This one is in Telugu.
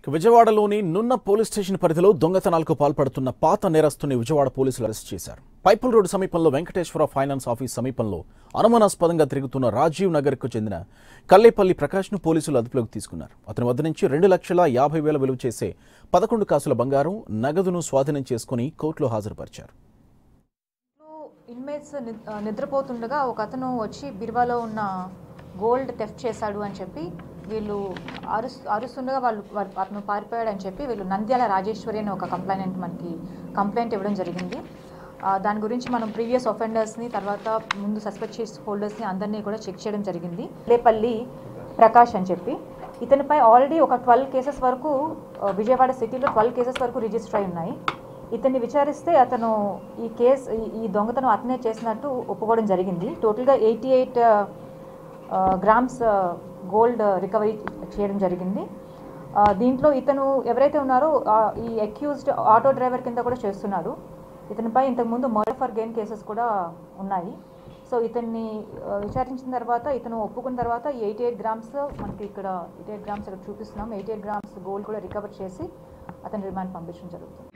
విజయవాడలోని నున్న పోలీస్ స్టేషన్ పరిధిలో దొంగతనాలకు పాల్పడుతున్న పాత నేరస్తుని విజయవాడ పోలీసులు అరెస్ట్ చేశారు పైపుల్ రోడ్డు సమీపంలో వెంకటేశ్వర ఫైనాన్స్ ఆఫీస్ సమీపంలో అనుమానాస్పదంగా తిరుగుతున్న రాజీవ్ నగర్కు చెందిన కల్లేపల్లి ప్రకాష్ను పోలీసులు అదుపులోకి తీసుకున్నారు అతని వద్ద నుంచి రెండు లక్షల యాభై వేల విలువ చేసే పదకొండు కాసుల బంగారం నగదును స్వాధీనం చేసుకుని కోర్టులో హాజరుపరిచారు ఇన్మేట్స్ నిద్రపోతుండగా ఒక అతను వచ్చి బిర్వాలో ఉన్న గోల్డ్ థెఫ్ట్ చేశాడు అని చెప్పి వీళ్ళు అరుస్ అరుస్తుండగా వాళ్ళు వాళ్ళు అతను పారిపోయాడు అని చెప్పి వీళ్ళు నంద్యాల రాజేశ్వరి అని ఒక కంప్లైంట్ మనకి కంప్లైంట్ ఇవ్వడం జరిగింది ఆ, దాని గురించి మనం ప్రీవియస్ ఒఫెండర్స్ని తర్వాత ముందు సస్పెక్ట్ చేసి హోల్డర్స్ని అందరినీ కూడా చెక్ చేయడం జరిగింది లేపల్లి ప్రకాష్ అని చెప్పి ఇతనిపై ఆల్రెడీ ఒక ట్వెల్వ్ కేసెస్ వరకు ఆ, విజయవాడ సిటీలో ట్వెల్వ్ కేసెస్ వరకు రిజిస్టర్ అయి ఉన్నాయి ఇతన్ని విచారిస్తే అతను ఈ కేసు ఈ- ఈ దొంగతనం అతనే చేసినట్టు ఒప్పుకోవడం జరిగింది టోటల్గా eighty eight grams gold recovery చేయడం జరిగింది ఆ, దీంట్లో ఇతను ఎవరైతే ఉన్నారో ఆ, ఈ అక్యూజ్డ్ ఆటో డ్రైవర్ కింద కూడా చేస్తున్నారు ఇతనిపై ఇంతకుముందు మర్డర్ ఫర్ గెయిన్ కేసెస్ కూడా ఉన్నాయి సో ఇతన్ని ఆ, విచారించిన తర్వాత ఇతను ఒప్పుకున్న తర్వాత ఎయిటీ ఎయిట్ గ్రామ్స్ మనకి ఇక్కడ ఎయిటీ ఎయిట్ గ్రామ్స్ ఇక్కడ చూపిస్తున్నాం ఎయిటీ ఎయిట్ గ్రామ్స్ గోల్డ్ కూడా రికవర్ చేసి అతని రిమాండ్ పంపించడం జరుగుతుంది